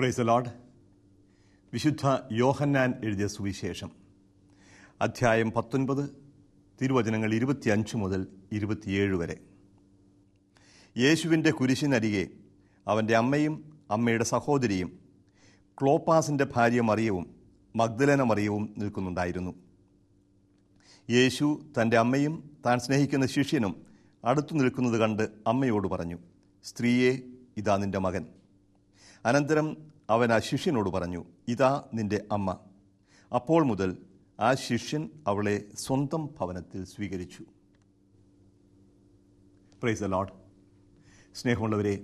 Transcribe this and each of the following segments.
price load വിശുദ്ധ യോഹന്നാൻ എഴുതിയ സുവിശേഷം അധ്യായം പത്തൊൻപത് തിരുവചനങ്ങൾ ഇരുപത്തിയഞ്ച് മുതൽ ഇരുപത്തിയേഴ് വരെ യേശുവിൻ്റെ കുരിശിനരികെ അവൻ്റെ അമ്മയും അമ്മയുടെ സഹോദരിയും ക്ലോപ്പാസിൻ്റെ ഭാര്യ മറിയവും മഗ്ദലന മറിയവും നിൽക്കുന്നുണ്ടായിരുന്നു യേശു തൻ്റെ അമ്മയും താൻ സ്നേഹിക്കുന്ന ശിഷ്യനും അടുത്തു നിൽക്കുന്നത് കണ്ട് അമ്മയോട് പറഞ്ഞു സ്ത്രീയെ ഇതാ നിന്റെ മകൻ അനന്തരം അവൻ ആ ശിഷ്യനോട് പറഞ്ഞു ഇതാ നിന്റെ അമ്മ അപ്പോൾ മുതൽ ആ ശിഷ്യൻ അവളെ സ്വന്തം ഭവനത്തിൽ സ്വീകരിച്ചു പ്രൈസ് ദ ലോഡ് സ്നേഹമുള്ളവരെ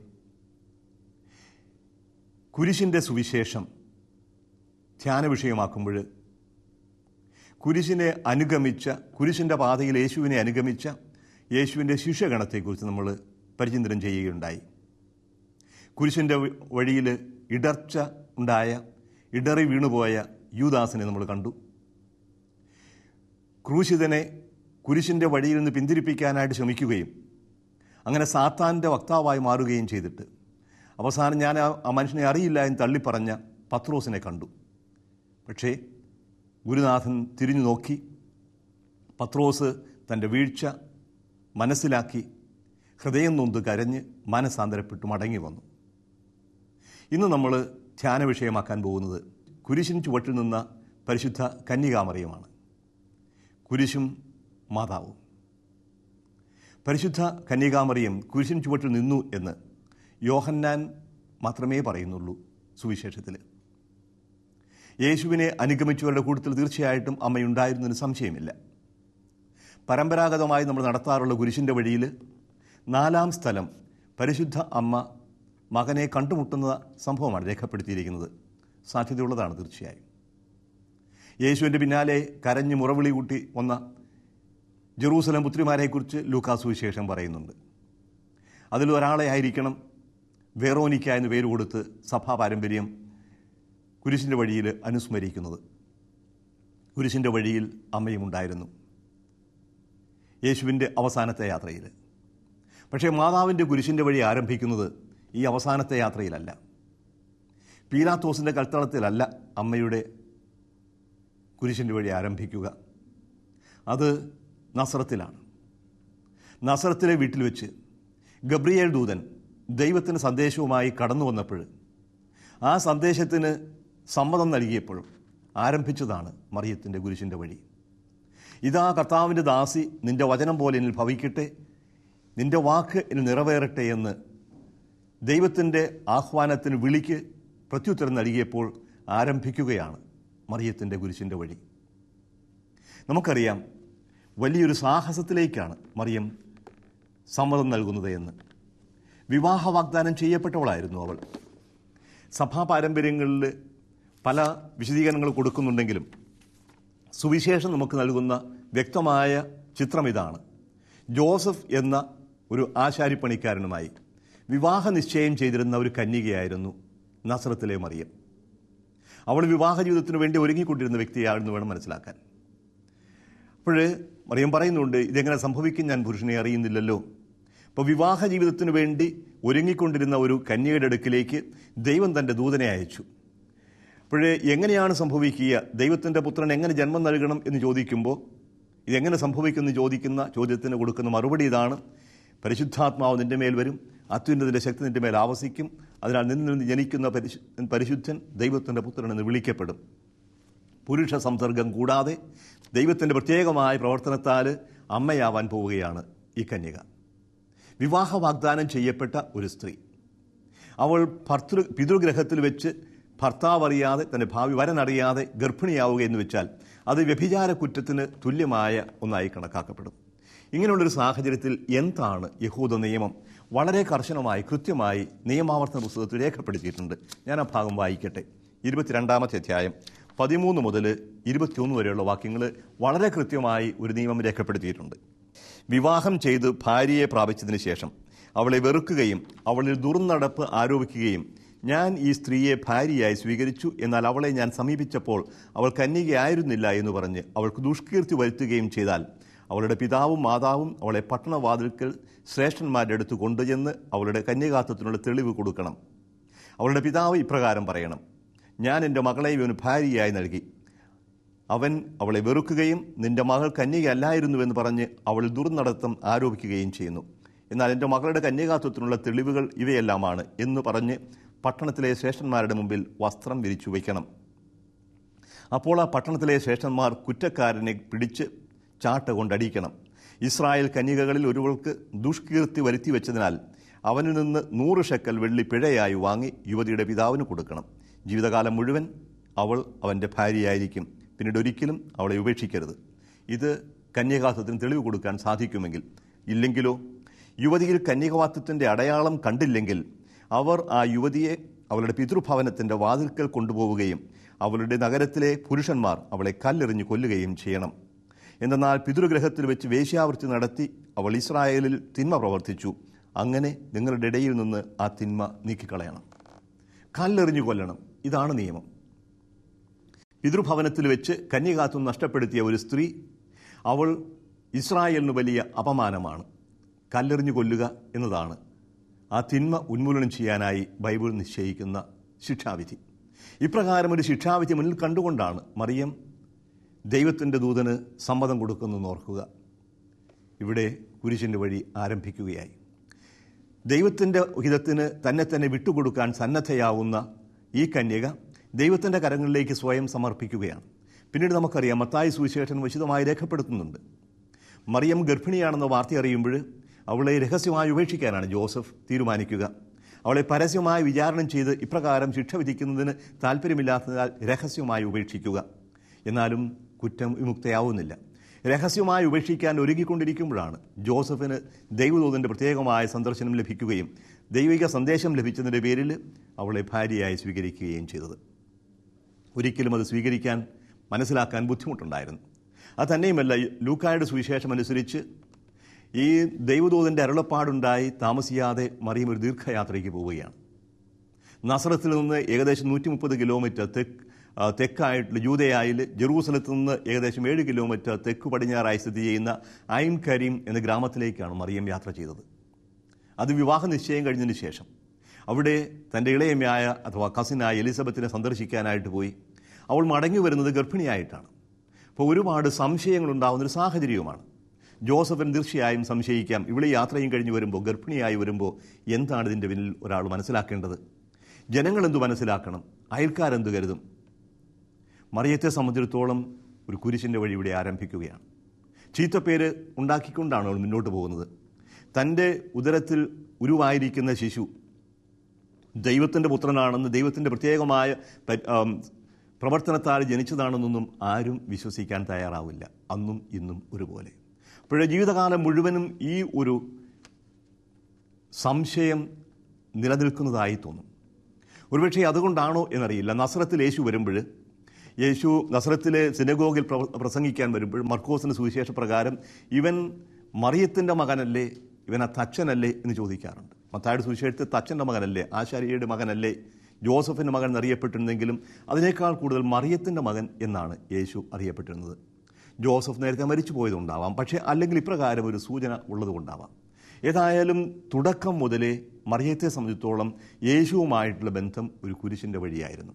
കുരിശിൻ്റെ സുവിശേഷം ധ്യാന വിഷയമാക്കുമ്പോൾ കുരിശിനെ അനുഗമിച്ച കുരിശിൻ്റെ പാതയിൽ യേശുവിനെ അനുഗമിച്ച യേശുവിൻ്റെ ശിഷ്യഗണത്തെക്കുറിച്ച് നമ്മൾ പരിചിന്തനം ചെയ്യുകയുണ്ടായി കുരിശിൻ്റെ വഴിയിൽ ഇടർച്ച ഉണ്ടായ ഇടറി വീണുപോയ യൂദാസിനെ നമ്മൾ കണ്ടു ക്രൂശിതനെ കുരിശിൻ്റെ വഴിയിൽ നിന്ന് പിന്തിരിപ്പിക്കാനായിട്ട് ശ്രമിക്കുകയും അങ്ങനെ സാത്താൻ്റെ വക്താവായി മാറുകയും ചെയ്തിട്ട് അവസാനം ഞാൻ ആ ആ മനുഷ്യനെ അറിയില്ല എന്ന് തള്ളിപ്പറഞ്ഞ പത്രോസിനെ കണ്ടു പക്ഷേ ഗുരുനാഥൻ തിരിഞ്ഞു നോക്കി പത്രോസ് തൻ്റെ വീഴ്ച മനസ്സിലാക്കി ഹൃദയം നൊന്ത് കരഞ്ഞ് മനസാന്തരപ്പെട്ടു മടങ്ങി വന്നു ഇന്ന് നമ്മൾ ധ്യാന വിഷയമാക്കാൻ പോകുന്നത് കുരിശിൻ ചുവട്ടിൽ നിന്ന പരിശുദ്ധ കന്യകാമറിയമാണ് കുരിശും മാതാവും പരിശുദ്ധ കന്യകാമറിയം കുരിശിൻ ചുവട്ടിൽ നിന്നു എന്ന് യോഹന്നാൻ മാത്രമേ പറയുന്നുള്ളൂ സുവിശേഷത്തിൽ യേശുവിനെ അനുഗമിച്ചവരുടെ കൂട്ടത്തിൽ തീർച്ചയായിട്ടും അമ്മയുണ്ടായിരുന്നതിന് സംശയമില്ല പരമ്പരാഗതമായി നമ്മൾ നടത്താറുള്ള കുരിശിൻ്റെ വഴിയിൽ നാലാം സ്ഥലം പരിശുദ്ധ അമ്മ മകനെ കണ്ടുമുട്ടുന്ന സംഭവമാണ് രേഖപ്പെടുത്തിയിരിക്കുന്നത് സാധ്യതയുള്ളതാണ് തീർച്ചയായും യേശുവിൻ്റെ പിന്നാലെ കരഞ്ഞ് മുറവിളി കൂട്ടി വന്ന ജെറൂസലം പുത്രിമാരെക്കുറിച്ച് ലൂക്കാസ് സുവിശേഷം പറയുന്നുണ്ട് അതിൽ ഒരാളെ ആയിരിക്കണം വേറോനിക്ക എന്ന് പേര് കൊടുത്ത് സഭാ പാരമ്പര്യം കുരിശിൻ്റെ വഴിയിൽ അനുസ്മരിക്കുന്നത് കുരിശിൻ്റെ വഴിയിൽ അമ്മയും ഉണ്ടായിരുന്നു യേശുവിൻ്റെ അവസാനത്തെ യാത്രയിൽ പക്ഷേ മാതാവിൻ്റെ കുരിശിൻ്റെ വഴി ആരംഭിക്കുന്നത് ഈ അവസാനത്തെ യാത്രയിലല്ല പീലാത്തോസിൻ്റെ കൽത്തളത്തിലല്ല അമ്മയുടെ കുരിശിൻ്റെ വഴി ആരംഭിക്കുക അത് നസ്രത്തിലാണ് നസ്രത്തിലെ വീട്ടിൽ വെച്ച് ഗബ്രിയേൽ ദൂതൻ ദൈവത്തിന് സന്ദേശവുമായി കടന്നു വന്നപ്പോൾ ആ സന്ദേശത്തിന് സമ്മതം നൽകിയപ്പോൾ ആരംഭിച്ചതാണ് മറിയത്തിൻ്റെ കുരിശിൻ്റെ വഴി ഇതാ കർത്താവിൻ്റെ ദാസി നിന്റെ വചനം പോലെ എന്നിൽ ഭവിക്കട്ടെ നിന്റെ വാക്ക് എന്നിൽ നിറവേറട്ടെ എന്ന് ദൈവത്തിൻ്റെ ആഹ്വാനത്തിന് വിളിക്ക് പ്രത്യുത്തരം നൽകിയപ്പോൾ ആരംഭിക്കുകയാണ് മറിയത്തിൻ്റെ കുരിശിൻ്റെ വഴി നമുക്കറിയാം വലിയൊരു സാഹസത്തിലേക്കാണ് മറിയം സമ്മതം നൽകുന്നത് എന്ന് വിവാഹ വാഗ്ദാനം ചെയ്യപ്പെട്ടവളായിരുന്നു അവൾ സഭാ പാരമ്പര്യങ്ങളിൽ പല വിശദീകരണങ്ങൾ കൊടുക്കുന്നുണ്ടെങ്കിലും സുവിശേഷം നമുക്ക് നൽകുന്ന വ്യക്തമായ ചിത്രം ഇതാണ് ജോസഫ് എന്ന ഒരു ആശാരിപ്പണിക്കാരനുമായി വിവാഹ നിശ്ചയം ചെയ്തിരുന്ന ഒരു കന്യകയായിരുന്നു നസ്രത്തിലെ മറിയം അവൾ വിവാഹ ജീവിതത്തിന് വേണ്ടി ഒരുങ്ങിക്കൊണ്ടിരുന്ന വ്യക്തിയാണെന്ന് വേണം മനസ്സിലാക്കാൻ അപ്പോൾ മറിയം പറയുന്നുണ്ട് ഇതെങ്ങനെ സംഭവിക്കും ഞാൻ പുരുഷനെ അറിയുന്നില്ലല്ലോ അപ്പോൾ വിവാഹ ജീവിതത്തിന് വേണ്ടി ഒരുങ്ങിക്കൊണ്ടിരുന്ന ഒരു കന്യകയുടെ അടുക്കിലേക്ക് ദൈവം തൻ്റെ ദൂതനെ അയച്ചു അപ്പോഴേ എങ്ങനെയാണ് സംഭവിക്കുക ദൈവത്തിൻ്റെ പുത്രൻ എങ്ങനെ ജന്മം നൽകണം എന്ന് ചോദിക്കുമ്പോൾ ഇതെങ്ങനെ സംഭവിക്കുമെന്ന് ചോദിക്കുന്ന ചോദ്യത്തിന് കൊടുക്കുന്ന മറുപടി ഇതാണ് പരിശുദ്ധാത്മാവ് നിന്റെ മേൽ വരും അത്യുന്നതിൻ്റെ ശക്തി നിന്റെ മേൽ ആവസിക്കും അതിനാൽ നിന്നിൽ നിന്ന് ജനിക്കുന്ന പരിശു പരിശുദ്ധൻ ദൈവത്തിൻ്റെ പുത്രൻ എന്ന് വിളിക്കപ്പെടും പുരുഷ സംസർഗം കൂടാതെ ദൈവത്തിൻ്റെ പ്രത്യേകമായ പ്രവർത്തനത്താൽ അമ്മയാവാൻ പോവുകയാണ് ഈ കന്യക വിവാഹ വാഗ്ദാനം ചെയ്യപ്പെട്ട ഒരു സ്ത്രീ അവൾ ഭർത്തൃ പിതൃഗ്രഹത്തിൽ വെച്ച് ഭർത്താവ് അറിയാതെ തൻ്റെ ഭാവി വരനറിയാതെ ഗർഭിണിയാവുക എന്ന് വെച്ചാൽ അത് വ്യഭിചാര കുറ്റത്തിന് തുല്യമായ ഒന്നായി കണക്കാക്കപ്പെടും ഇങ്ങനെയുള്ളൊരു സാഹചര്യത്തിൽ എന്താണ് യഹൂദ നിയമം വളരെ കർശനമായി കൃത്യമായി നിയമാവർത്തന പുസ്തകത്തിൽ രേഖപ്പെടുത്തിയിട്ടുണ്ട് ഞാൻ ആ ഭാഗം വായിക്കട്ടെ ഇരുപത്തിരണ്ടാമത്തെ അധ്യായം പതിമൂന്ന് മുതൽ ഇരുപത്തിയൊന്ന് വരെയുള്ള വാക്യങ്ങൾ വളരെ കൃത്യമായി ഒരു നിയമം രേഖപ്പെടുത്തിയിട്ടുണ്ട് വിവാഹം ചെയ്ത് ഭാര്യയെ പ്രാപിച്ചതിന് ശേഷം അവളെ വെറുക്കുകയും അവളിൽ ദുർനടപ്പ് ആരോപിക്കുകയും ഞാൻ ഈ സ്ത്രീയെ ഭാര്യയായി സ്വീകരിച്ചു എന്നാൽ അവളെ ഞാൻ സമീപിച്ചപ്പോൾ അവൾ കന്യകയായിരുന്നില്ല എന്ന് പറഞ്ഞ് അവൾക്ക് ദുഷ്കീർത്തി വരുത്തുകയും ചെയ്താൽ അവളുടെ പിതാവും മാതാവും അവളെ പട്ടണവാതിൽക്കൽ ശ്രേഷ്ഠന്മാരുടെ അടുത്ത് കൊണ്ടുചെന്ന് അവളുടെ കന്യകാത്വത്തിനുള്ള തെളിവ് കൊടുക്കണം അവളുടെ പിതാവ് ഇപ്രകാരം പറയണം ഞാൻ എൻ്റെ മകളെ ഇവന് ഭാര്യയായി നൽകി അവൻ അവളെ വെറുക്കുകയും നിന്റെ മകൾ കന്യകയല്ലായിരുന്നുവെന്ന് പറഞ്ഞ് അവൾ ദുർനടത്തം ആരോപിക്കുകയും ചെയ്യുന്നു എന്നാൽ എൻ്റെ മകളുടെ കന്യകാത്വത്തിനുള്ള തെളിവുകൾ ഇവയെല്ലാമാണ് എന്ന് പറഞ്ഞ് പട്ടണത്തിലെ ശ്രേഷ്ഠന്മാരുടെ മുമ്പിൽ വസ്ത്രം വിരിച്ചു വയ്ക്കണം അപ്പോൾ ആ പട്ടണത്തിലെ ശ്രേഷ്ഠന്മാർ കുറ്റക്കാരനെ പിടിച്ച് ചാട്ട കൊണ്ടടിക്കണം ഇസ്രായേൽ കന്യകകളിൽ ഒരുവൾക്ക് ദുഷ്കീർത്തി വരുത്തി വെച്ചതിനാൽ അവനിൽ നിന്ന് നൂറ് ഷെക്കൽ വെള്ളി പിഴയായി വാങ്ങി യുവതിയുടെ പിതാവിന് കൊടുക്കണം ജീവിതകാലം മുഴുവൻ അവൾ അവൻ്റെ ഭാര്യയായിരിക്കും പിന്നീട് ഒരിക്കലും അവളെ ഉപേക്ഷിക്കരുത് ഇത് കന്യകാത്വത്തിന് തെളിവ് കൊടുക്കാൻ സാധിക്കുമെങ്കിൽ ഇല്ലെങ്കിലോ യുവതിയിൽ കന്യകവാത്വത്തിൻ്റെ അടയാളം കണ്ടില്ലെങ്കിൽ അവർ ആ യുവതിയെ അവളുടെ പിതൃഭവനത്തിൻ്റെ വാതിൽക്കൽ കൊണ്ടുപോവുകയും അവളുടെ നഗരത്തിലെ പുരുഷന്മാർ അവളെ കല്ലെറിഞ്ഞ് കൊല്ലുകയും ചെയ്യണം എന്നാൽ പിതൃഗ്രഹത്തിൽ വെച്ച് വേശ്യാവൃത്തി നടത്തി അവൾ ഇസ്രായേലിൽ തിന്മ പ്രവർത്തിച്ചു അങ്ങനെ നിങ്ങളുടെ ഇടയിൽ നിന്ന് ആ തിന്മ നീക്കിക്കളയണം കല്ലെറിഞ്ഞു കൊല്ലണം ഇതാണ് നിയമം പിതൃഭവനത്തിൽ വെച്ച് കന്യകാത്വം നഷ്ടപ്പെടുത്തിയ ഒരു സ്ത്രീ അവൾ ഇസ്രായേലിന് വലിയ അപമാനമാണ് കല്ലെറിഞ്ഞു കൊല്ലുക എന്നതാണ് ആ തിന്മ ഉന്മൂലനം ചെയ്യാനായി ബൈബിൾ നിശ്ചയിക്കുന്ന ശിക്ഷാവിധി ഇപ്രകാരം ഒരു ശിക്ഷാവിധി മുന്നിൽ കണ്ടുകൊണ്ടാണ് മറിയം ദൈവത്തിൻ്റെ ദൂതന് സമ്മതം കൊടുക്കുന്നതെന്ന് ഓർക്കുക ഇവിടെ കുരിശിൻ്റെ വഴി ആരംഭിക്കുകയായി ദൈവത്തിൻ്റെ ഹിതത്തിന് തന്നെ തന്നെ വിട്ടുകൊടുക്കാൻ സന്നദ്ധയാവുന്ന ഈ കന്യക ദൈവത്തിൻ്റെ കരങ്ങളിലേക്ക് സ്വയം സമർപ്പിക്കുകയാണ് പിന്നീട് നമുക്കറിയാം മത്തായി സുവിശേഷൻ വിശദമായി രേഖപ്പെടുത്തുന്നുണ്ട് മറിയം ഗർഭിണിയാണെന്ന വാർത്ത അറിയുമ്പോൾ അവളെ രഹസ്യമായി ഉപേക്ഷിക്കാനാണ് ജോസഫ് തീരുമാനിക്കുക അവളെ പരസ്യമായി വിചാരണം ചെയ്ത് ഇപ്രകാരം ശിക്ഷ വിധിക്കുന്നതിന് താല്പര്യമില്ലാത്തതിനാൽ രഹസ്യമായി ഉപേക്ഷിക്കുക എന്നാലും കുറ്റം വിമുക്തയാവുന്നില്ല രഹസ്യമായി ഉപേക്ഷിക്കാൻ ഒരുങ്ങിക്കൊണ്ടിരിക്കുമ്പോഴാണ് ജോസഫിന് ദൈവദൂതൻ്റെ പ്രത്യേകമായ സന്ദർശനം ലഭിക്കുകയും ദൈവിക സന്ദേശം ലഭിച്ചതിൻ്റെ പേരിൽ അവളെ ഭാര്യയായി സ്വീകരിക്കുകയും ചെയ്തത് ഒരിക്കലും അത് സ്വീകരിക്കാൻ മനസ്സിലാക്കാൻ ബുദ്ധിമുട്ടുണ്ടായിരുന്നു അത് തന്നെയുമല്ല ലൂക്കായുടെ സുവിശേഷം അനുസരിച്ച് ഈ ദൈവദൂതൻ്റെ അരുളപ്പാടുണ്ടായി താമസിയാതെ മറിയം ഒരു ദീർഘയാത്രയ്ക്ക് പോവുകയാണ് നസറത്തിൽ നിന്ന് ഏകദേശം നൂറ്റി മുപ്പത് കിലോമീറ്റർ തെക്ക് ആ, തെക്കായിട്ടുള്ള ജൂതയായിൽ ജെറൂസലത്ത് നിന്ന് ഏകദേശം ഏഴ് കിലോമീറ്റർ തെക്ക് പടിഞ്ഞാറായി സ്ഥിതി ചെയ്യുന്ന ഐൻ കരീം എന്ന ഗ്രാമത്തിലേക്കാണ് മറിയം യാത്ര ചെയ്തത് അത് വിവാഹ നിശ്ചയം കഴിഞ്ഞതിന് ശേഷം അവിടെ തൻ്റെ ഇളയമ്മയായ അഥവാ കസിനായ എലിസബത്തിനെ സന്ദർശിക്കാനായിട്ട് പോയി അവൾ മടങ്ങി വരുന്നത് ഗർഭിണിയായിട്ടാണ് അപ്പോൾ ഒരുപാട് സംശയങ്ങളുണ്ടാകുന്നൊരു സാഹചര്യവുമാണ് ജോസഫിന് തീർച്ചയായും സംശയിക്കാം ഇവിടെ യാത്രയും കഴിഞ്ഞ് വരുമ്പോൾ ഗർഭിണിയായി വരുമ്പോൾ എന്താണ് ഇതിൻ്റെ പിന്നിൽ ഒരാൾ മനസ്സിലാക്കേണ്ടത് ജനങ്ങൾ എന്തു മനസ്സിലാക്കണം അയൽക്കാരെന്ത് കരുതും മറിയത്തെ സംബന്ധിച്ചിടത്തോളം ഒരു കുരിശിൻ്റെ വഴി ഇവിടെ ആരംഭിക്കുകയാണ് ചീത്തപ്പേര് ഉണ്ടാക്കിക്കൊണ്ടാണ് അവൾ മുന്നോട്ട് പോകുന്നത് തൻ്റെ ഉദരത്തിൽ ഉരുവായിരിക്കുന്ന ശിശു ദൈവത്തിൻ്റെ പുത്രനാണെന്ന് ദൈവത്തിൻ്റെ പ്രത്യേകമായ പ- ആം, പ്രവർത്തനത്താൽ ജനിച്ചതാണെന്നൊന്നും ആരും വിശ്വസിക്കാൻ തയ്യാറാവില്ല അന്നും ഇന്നും ഒരുപോലെ അപ്പോഴേ ജീവിതകാലം മുഴുവനും ഈ ഒരു സംശയം നിലനിൽക്കുന്നതായി തോന്നും ഒരുപക്ഷെ അതുകൊണ്ടാണോ എന്നറിയില്ല നസ്രത്തിൽ യേശു വരുമ്പോൾ യേശു നസ്രത്തിലെ സിനഗോഗിൽ പ്രവ- പ്രസംഗിക്കാൻ വരുമ്പോൾ മർക്കോസിന് സുവിശേഷ പ്രകാരം ഇവൻ മറിയത്തിൻ്റെ മകനല്ലേ ഇവൻ ആ തച്ചനല്ലേ എന്ന് ചോദിക്കാറുണ്ട് മത്തായുടെ സുവിശേഷത്തിൽ തച്ചൻ്റെ മകനല്ലേ ആശാരിയുടെ മകനല്ലേ ജോസഫിൻ്റെ മകൻ എന്നറിയപ്പെട്ടിരുന്നെങ്കിലും അതിനേക്കാൾ കൂടുതൽ മറിയത്തിൻ്റെ മകൻ എന്നാണ് യേശു അറിയപ്പെട്ടിരുന്നത് ജോസഫ് നേരത്തെ മരിച്ചു പോയതുണ്ടാവാം പക്ഷേ അല്ലെങ്കിൽ ഇപ്രകാരം ഒരു സൂചന ഉള്ളതുകൊണ്ടാവാം ഏതായാലും തുടക്കം മുതലേ മറിയത്തെ സംബന്ധിച്ചിടത്തോളം യേശുവുമായിട്ടുള്ള ബന്ധം ഒരു കുരിശിൻ്റെ വഴിയായിരുന്നു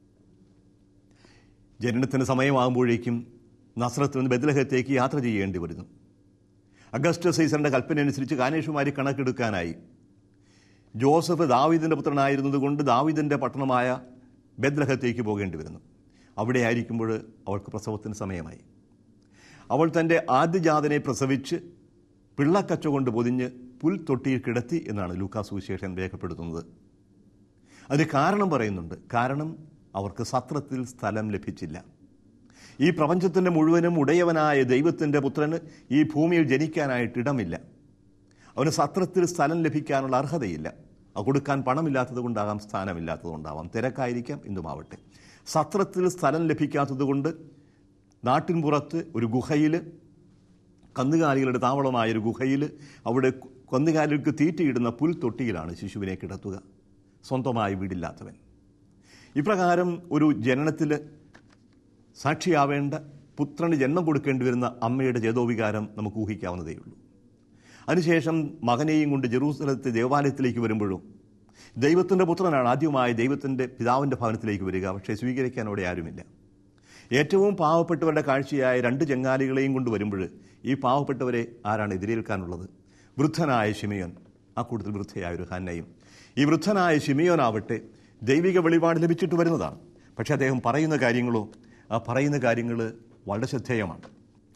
ജനനത്തിന് സമയമാകുമ്പോഴേക്കും നസ്രത്തിൽ നിന്ന് ബദലഹത്തേക്ക് യാത്ര ചെയ്യേണ്ടി വരുന്നു അഗസ്റ്റ് സീസറിൻ്റെ കൽപ്പന അനുസരിച്ച് കാനേഷുമാരി കണക്കെടുക്കാനായി ജോസഫ് ദാവീദിൻ്റെ പുത്രനായിരുന്നതുകൊണ്ട് ദാവീദിൻ്റെ പട്ടണമായ ബദ്ലഹത്തേക്ക് പോകേണ്ടി വരുന്നു അവിടെ ആയിരിക്കുമ്പോൾ അവൾക്ക് പ്രസവത്തിന് സമയമായി അവൾ തൻ്റെ ആദ്യജാതനെ പ്രസവിച്ച് പിള്ളക്കച്ച കൊണ്ട് പൊതിഞ്ഞ് പുൽ തൊട്ടിയിൽ കിടത്തി എന്നാണ് ലൂക്കാസ് സുവിശേഷൻ രേഖപ്പെടുത്തുന്നത് അതിന് കാരണം പറയുന്നുണ്ട് കാരണം അവർക്ക് സത്രത്തിൽ സ്ഥലം ലഭിച്ചില്ല ഈ പ്രപഞ്ചത്തിൻ്റെ മുഴുവനും ഉടയവനായ ദൈവത്തിൻ്റെ പുത്രന് ഈ ഭൂമിയിൽ ജനിക്കാനായിട്ട് ഇടമില്ല അവന് സത്രത്തിൽ സ്ഥലം ലഭിക്കാനുള്ള അർഹതയില്ല അത് കൊടുക്കാൻ പണമില്ലാത്തത് കൊണ്ടാകാം സ്ഥാനമില്ലാത്തത് കൊണ്ടാവാം തിരക്കായിരിക്കാം എന്തുമാവട്ടെ സത്രത്തിൽ സ്ഥലം ലഭിക്കാത്തത് കൊണ്ട് നാട്ടിൻപുറത്ത് ഒരു ഗുഹയിൽ കന്നുകാലികളുടെ താവളമായ ഒരു ഗുഹയിൽ അവിടെ കന്നുകാലികൾക്ക് തീറ്റയിടുന്ന പുൽത്തൊട്ടിയിലാണ് ശിശുവിനെ കിടത്തുക സ്വന്തമായി വീടില്ലാത്തവൻ ഇപ്രകാരം ഒരു ജനനത്തിൽ സാക്ഷിയാവേണ്ട പുത്രന് ജന്മം കൊടുക്കേണ്ടി വരുന്ന അമ്മയുടെ ചേതോവികാരം നമുക്ക് ഊഹിക്കാവുന്നതേ ഉള്ളൂ അതിനുശേഷം മകനെയും കൊണ്ട് ജെറൂസലത്തെ ദേവാലയത്തിലേക്ക് വരുമ്പോഴും ദൈവത്തിൻ്റെ പുത്രനാണ് ആദ്യമായി ദൈവത്തിൻ്റെ പിതാവിൻ്റെ ഭവനത്തിലേക്ക് വരിക പക്ഷേ സ്വീകരിക്കാൻ അവിടെ ആരുമില്ല ഏറ്റവും പാവപ്പെട്ടവരുടെ കാഴ്ചയായ രണ്ട് ചെങ്ങാലികളെയും കൊണ്ട് വരുമ്പോൾ ഈ പാവപ്പെട്ടവരെ ആരാണ് എതിരേൽക്കാനുള്ളത് വൃദ്ധനായ ശിമയോൻ ആ കൂട്ടത്തിൽ വൃദ്ധയായ ഒരു ഹന്നയും ഈ വൃദ്ധനായ ശിമയോനാവട്ടെ ദൈവിക വെളിപാട് ലഭിച്ചിട്ട് വരുന്നതാണ് പക്ഷേ അദ്ദേഹം പറയുന്ന കാര്യങ്ങളോ ആ പറയുന്ന കാര്യങ്ങൾ വളരെ ശ്രദ്ധേയമാണ്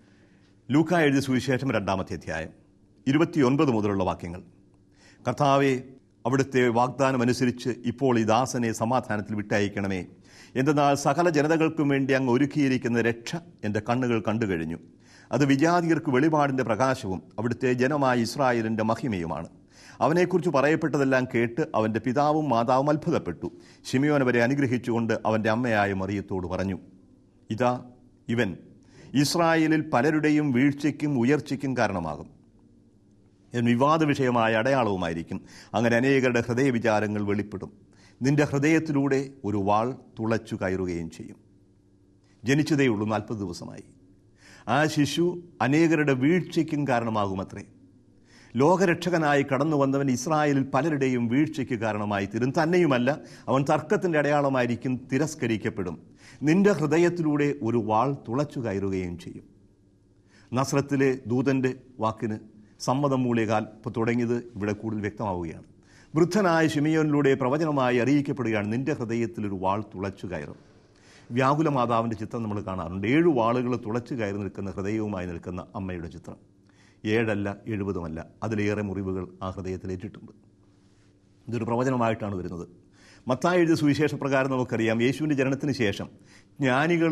ലൂക്ക എഴുതിയ സുവിശേഷം രണ്ടാമത്തെ അധ്യായം ഇരുപത്തിയൊൻപത് മുതലുള്ള വാക്യങ്ങൾ കർത്താവെ അവിടുത്തെ വാഗ്ദാനം അനുസരിച്ച് ഇപ്പോൾ ഈ ദാസനെ സമാധാനത്തിൽ വിട്ടയക്കണമേ എന്തെന്നാൽ സകല ജനതകൾക്കും വേണ്ടി അങ്ങ് ഒരുക്കിയിരിക്കുന്ന രക്ഷ എൻ്റെ കണ്ണുകൾ കണ്ടു കഴിഞ്ഞു അത് വിജാതിയർക്ക് വെളിപാടിൻ്റെ പ്രകാശവും അവിടുത്തെ ജനമായ ഇസ്രായേലിൻ്റെ മഹിമയുമാണ് അവനെക്കുറിച്ച് പറയപ്പെട്ടതെല്ലാം കേട്ട് അവൻ്റെ പിതാവും മാതാവും അത്ഭുതപ്പെട്ടു ഷിമിയോൻ അവരെ അനുഗ്രഹിച്ചുകൊണ്ട് അവൻ്റെ അമ്മയായ മറിയത്തോട് പറഞ്ഞു ഇതാ ഇവൻ ഇസ്രായേലിൽ പലരുടെയും വീഴ്ചയ്ക്കും ഉയർച്ചയ്ക്കും കാരണമാകും എന്ന് വിവാദ വിഷയമായ അടയാളവുമായിരിക്കും അങ്ങനെ അനേകരുടെ ഹൃദയവിചാരങ്ങൾ വെളിപ്പെടും നിന്റെ ഹൃദയത്തിലൂടെ ഒരു വാൾ തുളച്ചു കയറുകയും ചെയ്യും ജനിച്ചതേയുള്ളൂ നാൽപ്പത് ദിവസമായി ആ ശിശു അനേകരുടെ വീഴ്ചയ്ക്കും കാരണമാകുമത്രേ ലോകരക്ഷകനായി കടന്നു വന്നവൻ ഇസ്രായേലിൽ പലരുടെയും വീഴ്ചയ്ക്ക് കാരണമായി തീരും തന്നെയുമല്ല അവൻ തർക്കത്തിൻ്റെ അടയാളമായിരിക്കും തിരസ്കരിക്കപ്പെടും നിന്റെ ഹൃദയത്തിലൂടെ ഒരു വാൾ തുളച്ചു കയറുകയും ചെയ്യും നസ്രത്തിലെ ദൂതൻ്റെ വാക്കിന് സമ്മതം മൂളിയകാൽ ഇപ്പോൾ തുടങ്ങിയത് ഇവിടെ കൂടുതൽ വ്യക്തമാവുകയാണ് വൃദ്ധനായ ഷിമിയോനിലൂടെ പ്രവചനമായി അറിയിക്കപ്പെടുകയാണ് നിന്റെ ഹൃദയത്തിൽ ഒരു വാൾ തുളച്ചു കയറും വ്യാകുല മാതാവിൻ്റെ ചിത്രം നമ്മൾ കാണാറുണ്ട് ഏഴു വാളുകൾ തുളച്ചു കയറി നിൽക്കുന്ന ഹൃദയവുമായി നിൽക്കുന്ന അമ്മയുടെ ചിത്രം ഏഴല്ല എഴുപതുമല്ല അതിലേറെ മുറിവുകൾ ആ ഹൃദയത്തിൽ ഏറ്റിട്ടുണ്ട് ഇതൊരു പ്രവചനമായിട്ടാണ് വരുന്നത് മത്തായി എഴുതിയ സുവിശേഷ പ്രകാരം നമുക്കറിയാം യേശുവിൻ്റെ ജനനത്തിന് ശേഷം ജ്ഞാനികൾ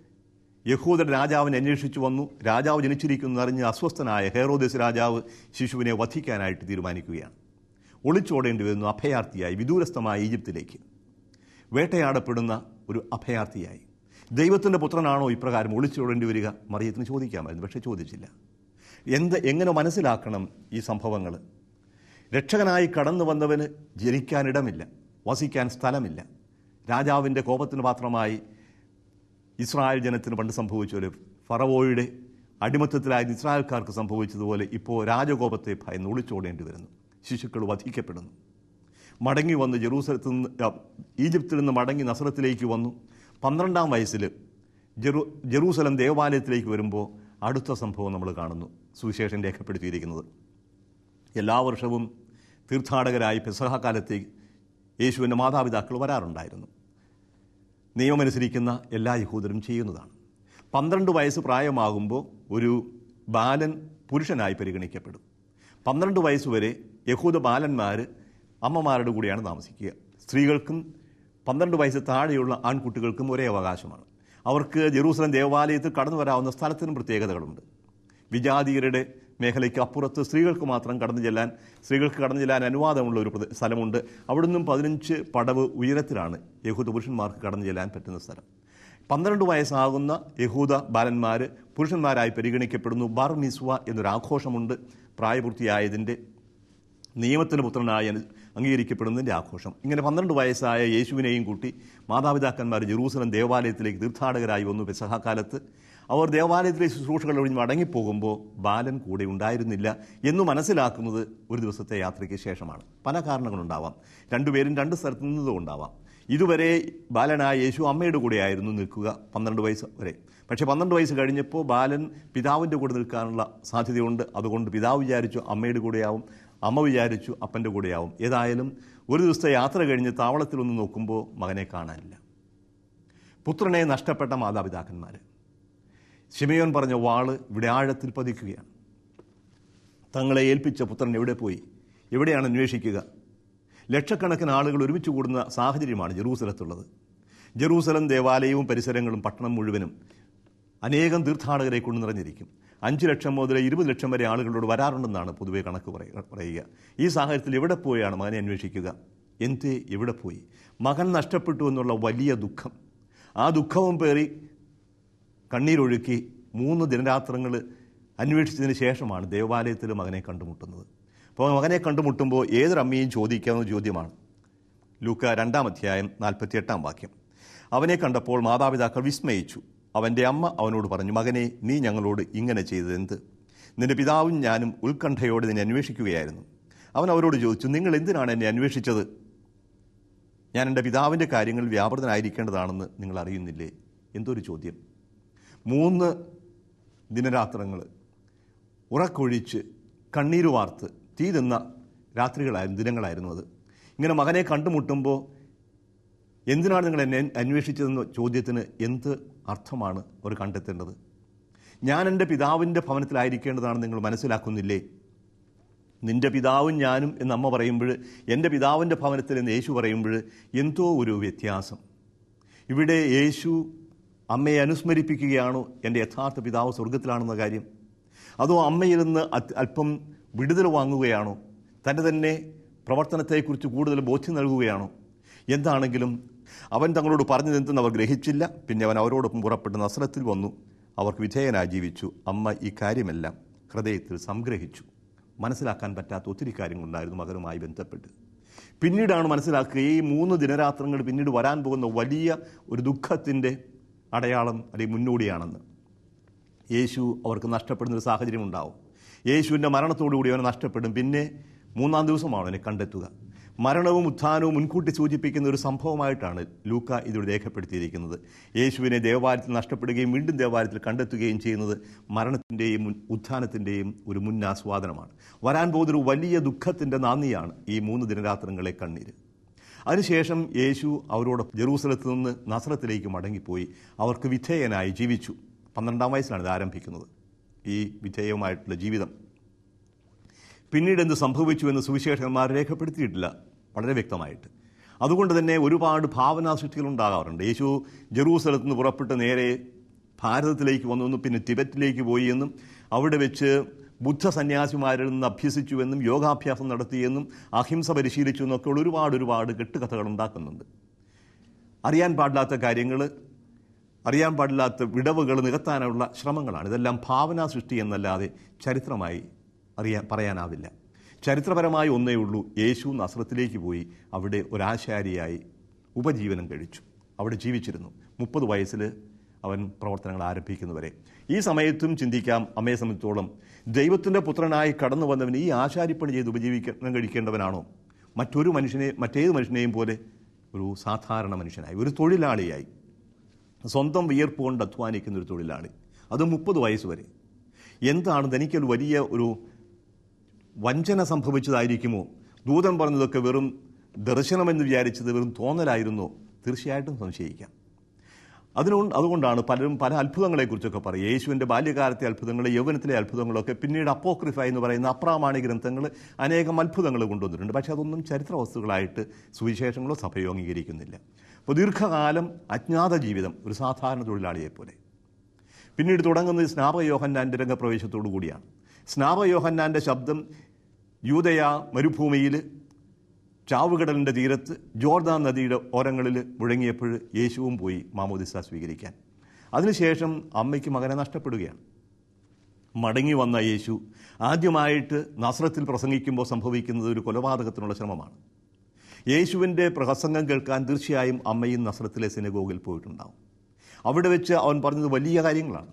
യഹൂദൻ രാജാവിനെ അന്വേഷിച്ചു വന്നു രാജാവ് ജനിച്ചിരിക്കുന്നു അറിഞ്ഞ് അസ്വസ്ഥനായ ഹെറോദേസ് രാജാവ് ശിശുവിനെ വധിക്കാനായിട്ട് തീരുമാനിക്കുകയാണ് ഒളിച്ചോടേണ്ടി വരുന്നു അഭയാർത്ഥിയായി വിദൂരസ്ഥമായ ഈജിപ്തിലേക്ക് വേട്ടയാടപ്പെടുന്ന ഒരു അഭയാർത്ഥിയായി ദൈവത്തിൻ്റെ പുത്രനാണോ ഇപ്രകാരം ഒളിച്ചോടേണ്ടി വരിക മറിയത്തിന് ചോദിക്കാമായിരുന്നു പക്ഷേ ചോദിച്ചില്ല എന്ത് എങ്ങനെ മനസ്സിലാക്കണം ഈ സംഭവങ്ങൾ രക്ഷകനായി കടന്നു വന്നവന് ജനിക്കാനിടമില്ല വസിക്കാൻ സ്ഥലമില്ല രാജാവിൻ്റെ കോപത്തിന് പാത്രമായി ഇസ്രായേൽ ജനത്തിന് പണ്ട് സംഭവിച്ച ഒരു ഫറവോയുടെ അടിമത്തത്തിലായിരുന്ന ഇസ്രായേൽക്കാർക്ക് സംഭവിച്ചതുപോലെ ഇപ്പോൾ രാജകോപത്തെ ഭയന്ന് ഒളിച്ചോടേണ്ടി വരുന്നു ശിശുക്കൾ വധിക്കപ്പെടുന്നു മടങ്ങി വന്ന് ജെറൂസലത്തിൽ നിന്ന് ആ, ഈജിപ്തിൽ നിന്ന് മടങ്ങി നസറത്തിലേക്ക് വന്നു പന്ത്രണ്ടാം വയസ്സിൽ ജെറു ജെറൂസലം ദേവാലയത്തിലേക്ക് വരുമ്പോൾ അടുത്ത സംഭവം നമ്മൾ കാണുന്നു സുവിശേഷം രേഖപ്പെടുത്തിയിരിക്കുന്നത് എല്ലാ വർഷവും തീർത്ഥാടകരായി പെസഹ കാലത്തേക്ക് യേശുവിൻ്റെ മാതാപിതാക്കൾ വരാറുണ്ടായിരുന്നു നിയമമനുസരിക്കുന്ന എല്ലാ യഹൂദരും ചെയ്യുന്നതാണ് പന്ത്രണ്ട് വയസ്സ് പ്രായമാകുമ്പോൾ ഒരു ബാലൻ പുരുഷനായി പരിഗണിക്കപ്പെടും പന്ത്രണ്ട് വയസ്സ് വരെ യഹൂദ ബാലന്മാർ അമ്മമാരുടെ കൂടെയാണ് താമസിക്കുക സ്ത്രീകൾക്കും പന്ത്രണ്ട് വയസ്സ് താഴെയുള്ള ആൺകുട്ടികൾക്കും ഒരേ അവകാശമാണ് അവർക്ക് ജെറൂസലം ദേവാലയത്തിൽ കടന്നു വരാവുന്ന സ്ഥലത്തിനും പ്രത്യേകതകളുണ്ട് വിജാതീയരുടെ മേഖലയ്ക്ക് അപ്പുറത്ത് സ്ത്രീകൾക്ക് മാത്രം കടന്നു ചെല്ലാൻ സ്ത്രീകൾക്ക് കടന്നു ചെല്ലാൻ അനുവാദമുള്ള ഒരു പ്രദേ- സ്ഥലമുണ്ട് അവിടുന്ന് പതിനഞ്ച് പടവ് ഉയരത്തിലാണ് യഹൂദ പുരുഷന്മാർക്ക് കടന്നു ചെല്ലാൻ പറ്റുന്ന സ്ഥലം പന്ത്രണ്ട് വയസ്സാകുന്ന യഹൂദ ബാലന്മാർ പുരുഷന്മാരായി പരിഗണിക്കപ്പെടുന്നു ബാർ മിസ്വ എന്നൊരു ആഘോഷമുണ്ട് പ്രായപൂർത്തിയായതിൻ്റെ നിയമത്തിന് പുത്രനായി അനു- അംഗീകരിക്കപ്പെടുന്നതിൻ്റെ ആഘോഷം ഇങ്ങനെ പന്ത്രണ്ട് വയസ്സായ യേശുവിനെയും കൂട്ടി മാതാപിതാക്കന്മാർ ജെറൂസലം ദേവാലയത്തിലേക്ക് തീർത്ഥാടകരായി വന്നു പെസഹക്കാലത്ത് അവർ ദേവാലയത്തിലെ ശുശ്രൂഷകൾ ഒഴിഞ്ഞ് മടങ്ങിപ്പോകുമ്പോൾ ബാലൻ കൂടെ ഉണ്ടായിരുന്നില്ല എന്ന് മനസ്സിലാക്കുന്നത് ഒരു ദിവസത്തെ യാത്രയ്ക്ക് ശേഷമാണ് പല കാരണങ്ങളുണ്ടാവാം രണ്ടുപേരും രണ്ട് സ്ഥലത്ത് നിന്നതുകൊണ്ടാവാം ഇതുവരെ ബാലനായ യേശു അമ്മയുടെ കൂടെയായിരുന്നു നിൽക്കുക പന്ത്രണ്ട് വയസ്സ് വരെ പക്ഷേ പന്ത്രണ്ട് വയസ്സ് കഴിഞ്ഞപ്പോൾ ബാലൻ പിതാവിൻ്റെ കൂടെ നിൽക്കാനുള്ള സാധ്യതയുണ്ട് അതുകൊണ്ട് പിതാവ് വിചാരിച്ചു അമ്മയുടെ കൂടെയാവും അമ്മ വിചാരിച്ചു അപ്പൻ്റെ കൂടെയാവും ഏതായാലും ഒരു ദിവസത്തെ യാത്ര കഴിഞ്ഞ് താവളത്തിലൊന്ന് നോക്കുമ്പോൾ മകനെ കാണാനില്ല പുത്രനെ നഷ്ടപ്പെട്ട മാതാപിതാക്കന്മാർ ശിമയോൻ പറഞ്ഞ വാള് ഇവിടെ ആഴത്തിൽ പതിക്കുകയാണ് തങ്ങളെ ഏൽപ്പിച്ച പുത്രൻ എവിടെ പോയി എവിടെയാണ് അന്വേഷിക്കുക ലക്ഷക്കണക്കിന് ആളുകൾ ഒരുമിച്ച് കൂടുന്ന സാഹചര്യമാണ് ജെറൂസലത്തുള്ളത് ജെറൂസലം ദേവാലയവും പരിസരങ്ങളും പട്ടണം മുഴുവനും അനേകം തീർത്ഥാടകരെ കൊണ്ട് നിറഞ്ഞിരിക്കും അഞ്ച് ലക്ഷം മുതൽ ഇരുപത് ലക്ഷം വരെ ആളുകളോട് വരാറുണ്ടെന്നാണ് പൊതുവെ കണക്ക് പറയ- പറയുക ഈ സാഹചര്യത്തിൽ എവിടെ പോയാണ് മകനെ അന്വേഷിക്കുക എന്തേ എവിടെ പോയി മകൻ നഷ്ടപ്പെട്ടു എന്നുള്ള വലിയ ദുഃഖം ആ ദുഃഖവും പേറി കണ്ണീരൊഴുക്കി മൂന്ന് ദിനരാത്രങ്ങൾ അന്വേഷിച്ചതിന് ശേഷമാണ് ദേവാലയത്തിൽ മകനെ കണ്ടുമുട്ടുന്നത് അപ്പോൾ മകനെ കണ്ടുമുട്ടുമ്പോൾ ഏതൊരമ്മയും ചോദിക്കാവുന്ന ചോദ്യമാണ് ലൂക്ക രണ്ടാം അധ്യായം നാൽപ്പത്തിയെട്ടാം വാക്യം അവനെ കണ്ടപ്പോൾ മാതാപിതാക്കൾ വിസ്മയിച്ചു അവൻ്റെ അമ്മ അവനോട് പറഞ്ഞു മകനെ നീ ഞങ്ങളോട് ഇങ്ങനെ ചെയ്തത് എന്ത് നിന്റെ പിതാവും ഞാനും ഉത്കണ്ഠയോടെ നിന്നെ അന്വേഷിക്കുകയായിരുന്നു അവൻ അവരോട് ചോദിച്ചു നിങ്ങൾ എന്തിനാണ് എന്നെ അന്വേഷിച്ചത് ഞാൻ എൻ്റെ പിതാവിൻ്റെ കാര്യങ്ങളിൽ വ്യാപൃതനായിരിക്കേണ്ടതാണെന്ന് നിങ്ങൾ അറിയുന്നില്ലേ എന്തൊരു ചോദ്യം മൂന്ന് ദിനരാത്രങ്ങൾ ഉറക്കൊഴിച്ച് കണ്ണീര് വാർത്ത് തീ തിന്ന രാത്രികളായിരുന്നു ദിനങ്ങളായിരുന്നു അത് ഇങ്ങനെ മകനെ കണ്ടുമുട്ടുമ്പോൾ എന്തിനാണ് നിങ്ങൾ എന്നെ അന്വേഷിച്ചതെന്ന ചോദ്യത്തിന് എന്ത് അർത്ഥമാണ് അവർ കണ്ടെത്തേണ്ടത് ഞാൻ എൻ്റെ പിതാവിൻ്റെ ഭവനത്തിലായിരിക്കേണ്ടതാണ് നിങ്ങൾ മനസ്സിലാക്കുന്നില്ലേ നിന്റെ പിതാവും ഞാനും എന്ന് അമ്മ പറയുമ്പോൾ എൻ്റെ പിതാവിൻ്റെ ഭവനത്തിൽ എന്ന് യേശു പറയുമ്പോൾ എന്തോ ഒരു വ്യത്യാസം ഇവിടെ യേശു അമ്മയെ അനുസ്മരിപ്പിക്കുകയാണോ എൻ്റെ യഥാർത്ഥ പിതാവ് സ്വർഗത്തിലാണെന്ന കാര്യം അതോ അമ്മയിൽ നിന്ന് അത് അല്പം വിടുതൽ വാങ്ങുകയാണോ തൻ്റെ തന്നെ പ്രവർത്തനത്തെക്കുറിച്ച് കൂടുതൽ ബോധ്യം നൽകുകയാണോ എന്താണെങ്കിലും അവൻ തങ്ങളോട് പറഞ്ഞതെന്തെന്ന് അവർ ഗ്രഹിച്ചില്ല പിന്നെ അവൻ അവരോടൊപ്പം പുറപ്പെട്ട് നസ്രത്തിൽ വന്നു അവർക്ക് വിധേയനായി ജീവിച്ചു അമ്മ ഈ കാര്യമെല്ലാം ഹൃദയത്തിൽ സംഗ്രഹിച്ചു മനസ്സിലാക്കാൻ പറ്റാത്ത ഒത്തിരി കാര്യങ്ങളുണ്ടായിരുന്നു മകനുമായി ബന്ധപ്പെട്ട് പിന്നീടാണ് മനസ്സിലാക്കുക ഈ മൂന്ന് ദിനരാത്രങ്ങൾ പിന്നീട് വരാൻ പോകുന്ന വലിയ ഒരു ദുഃഖത്തിൻ്റെ അടയാളം അല്ലെങ്കിൽ മുന്നോടിയാണെന്ന് യേശു അവർക്ക് നഷ്ടപ്പെടുന്ന ഒരു സാഹചര്യം ഉണ്ടാവും യേശുവിൻ്റെ മരണത്തോടുകൂടി അവനെ നഷ്ടപ്പെടും പിന്നെ മൂന്നാം ദിവസമാണ് അവനെ കണ്ടെത്തുക മരണവും ഉത്ഥാനവും മുൻകൂട്ടി സൂചിപ്പിക്കുന്ന ഒരു സംഭവമായിട്ടാണ് ലൂക്ക ഇതിവിടെ രേഖപ്പെടുത്തിയിരിക്കുന്നത് യേശുവിനെ ദേവാലയത്തിൽ നഷ്ടപ്പെടുകയും വീണ്ടും ദേവാലയത്തിൽ കണ്ടെത്തുകയും ചെയ്യുന്നത് മരണത്തിൻ്റെയും മുൻ- ഉത്ഥാനത്തിൻ്റെയും ഒരു മുന്നാസ്വാദനമാണ് വരാൻ പോകുന്നൊരു വലിയ ദുഃഖത്തിൻ്റെ നാന്ദിയാണ് ഈ മൂന്ന് ദിനരാത്രങ്ങളെ കണ്ണീര് അതിനുശേഷം യേശു അവരോട് ജെറൂസലത്ത് നിന്ന് നസ്രത്തിലേക്ക് മടങ്ങിപ്പോയി അവർക്ക് വിധേയനായി ജീവിച്ചു പന്ത്രണ്ടാം വയസ്സിലാണ് ഇത് ആരംഭിക്കുന്നത് ഈ വിധേയമായിട്ടുള്ള ജീവിതം പിന്നീട് എന്ത് സംഭവിച്ചു എന്ന് സുവിശേഷകന്മാർ രേഖപ്പെടുത്തിയിട്ടില്ല വളരെ വ്യക്തമായിട്ട് അതുകൊണ്ട് തന്നെ ഒരുപാട് ഭാവനാ സൃഷ്ടികൾ ഉണ്ടാകാറുണ്ട് യേശു ജെറൂസലത്ത് നിന്ന് പുറപ്പെട്ട് നേരെ ഭാരതത്തിലേക്ക് വന്നു പിന്നെ ടിബറ്റിലേക്ക് പോയി എന്നും അവിടെ വെച്ച് ബുദ്ധ സന്യാസിമാരിൽ നിന്ന് അഭ്യസിച്ചു എന്നും യോഗാഭ്യാസം നടത്തിയെന്നും അഹിംസ പരിശീലിച്ചു എന്നൊക്കെയുള്ള ഒരുപാട് ഒരുപാട് കെട്ടുകഥകൾ ഉണ്ടാക്കുന്നുണ്ട് അറിയാൻ പാടില്ലാത്ത കാര്യങ്ങൾ അറിയാൻ പാടില്ലാത്ത വിടവുകൾ നികത്താനുള്ള ശ്രമങ്ങളാണ് ഇതെല്ലാം ഭാവനാ സൃഷ്ടി എന്നല്ലാതെ ചരിത്രമായി അറിയാൻ പറയാനാവില്ല ചരിത്രപരമായി ഒന്നേ ഉള്ളൂ യേശു നസ്രത്തിലേക്ക് പോയി അവിടെ ഒരാശാരിയായി ഉപജീവനം കഴിച്ചു അവിടെ ജീവിച്ചിരുന്നു മുപ്പത് വയസ്സിൽ അവൻ പ്രവർത്തനങ്ങൾ ആരംഭിക്കുന്നവരെ ഈ സമയത്തും ചിന്തിക്കാം അമ്മയെ സംബന്ധിച്ചോളം ദൈവത്തിൻ്റെ പുത്രനായി കടന്നു വന്നവൻ ഈ ആശാരിപ്പണി ചെയ്ത് ഉപജീവിക്കണം കഴിക്കേണ്ടവനാണോ മറ്റൊരു മനുഷ്യനെ മറ്റേത് മനുഷ്യനെയും പോലെ ഒരു സാധാരണ മനുഷ്യനായി ഒരു തൊഴിലാളിയായി സ്വന്തം വിയർപ്പ് കൊണ്ട് അധ്വാനിക്കുന്ന ഒരു തൊഴിലാളി അത് മുപ്പത് വയസ്സ് വരെ എന്താണ് തനിക്കൊരു വലിയ ഒരു വഞ്ചന സംഭവിച്ചതായിരിക്കുമോ ദൂതൻ പറഞ്ഞതൊക്കെ വെറും ദർശനമെന്ന് വിചാരിച്ചത് വെറും തോന്നലായിരുന്നോ തീർച്ചയായിട്ടും സംശയിക്കാം അതിനുകൊണ്ട് അതുകൊണ്ടാണ് പലരും പല അത്ഭുതങ്ങളെക്കുറിച്ചൊക്കെ പറയും യേശുവിൻ്റെ ബാല്യകാലത്തെ അത്ഭുതങ്ങൾ യൗവനത്തിലെ അത്ഭുതങ്ങളൊക്കെ പിന്നീട് അപ്പോക്രിഫ എന്ന് പറയുന്ന അപ്രാമാണിക ഗ്രന്ഥങ്ങൾ അനേകം അത്ഭുതങ്ങൾ കൊണ്ടുവന്നിട്ടുണ്ട് പക്ഷേ അതൊന്നും ചരിത്ര വസ്തുക്കളായിട്ട് സുവിശേഷങ്ങളോ സഭയോ അംഗീകരിക്കുന്നില്ല അപ്പോൾ ദീർഘകാലം അജ്ഞാത ജീവിതം ഒരു സാധാരണ തൊഴിലാളിയെപ്പോലെ പിന്നീട് തുടങ്ങുന്നത് സ്നാപയോഹന്നാൻ്റെ രംഗപ്രവേശത്തോടു കൂടിയാണ് സ്നാപയോഹന്നാൻ്റെ ശബ്ദം യൂതയ മരുഭൂമിയിൽ ചാവുകടലിൻ്റെ തീരത്ത് ജോർദാൻ നദിയുടെ ഓരങ്ങളിൽ മുഴങ്ങിയപ്പോൾ യേശുവും പോയി മാമോദിസ സ്വീകരിക്കാൻ അതിനുശേഷം അമ്മയ്ക്ക് മകനെ നഷ്ടപ്പെടുകയാണ് മടങ്ങി വന്ന യേശു ആദ്യമായിട്ട് നസ്രത്തിൽ പ്രസംഗിക്കുമ്പോൾ സംഭവിക്കുന്നത് ഒരു കൊലപാതകത്തിനുള്ള ശ്രമമാണ് യേശുവിൻ്റെ പ്രസംഗം കേൾക്കാൻ തീർച്ചയായും അമ്മയും നസ്രത്തിലെ സിനഗോഗിൽ പോയിട്ടുണ്ടാവും അവിടെ വെച്ച് അവൻ പറഞ്ഞത് വലിയ കാര്യങ്ങളാണ്